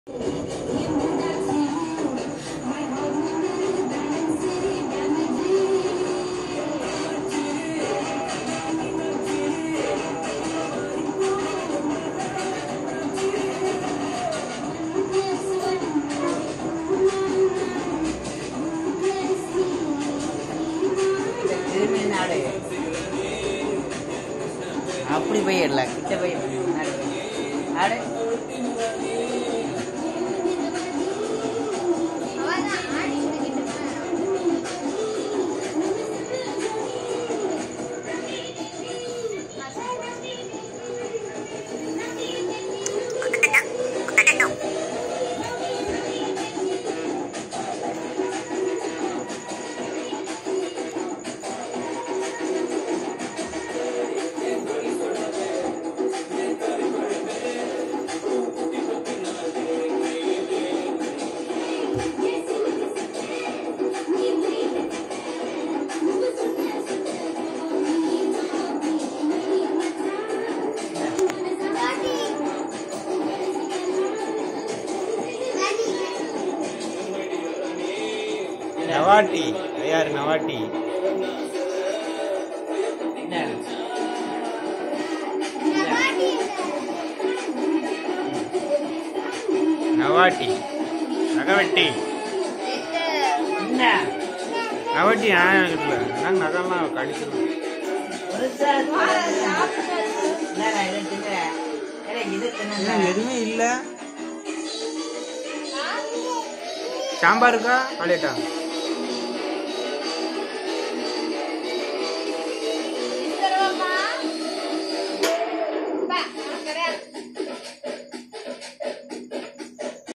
திரும்பி நாடு அப்படி போயிடல கிட்ட போய் நாடு ஆடு நவாட்டி யார் நவாட்டி என்ன நவாட்டி நகவட்டி என்ன நவாட்டி நான் எனக்கு இல்லை நான் நகைலாம் கடிச்சிருவேன் பெருசா இருக்கு. என்னடா இதை தின்னுற? ஏடா, இது தின்னுடா. எதுவுமே இல்லை சாம்பார் இருக்கா பழையட்டா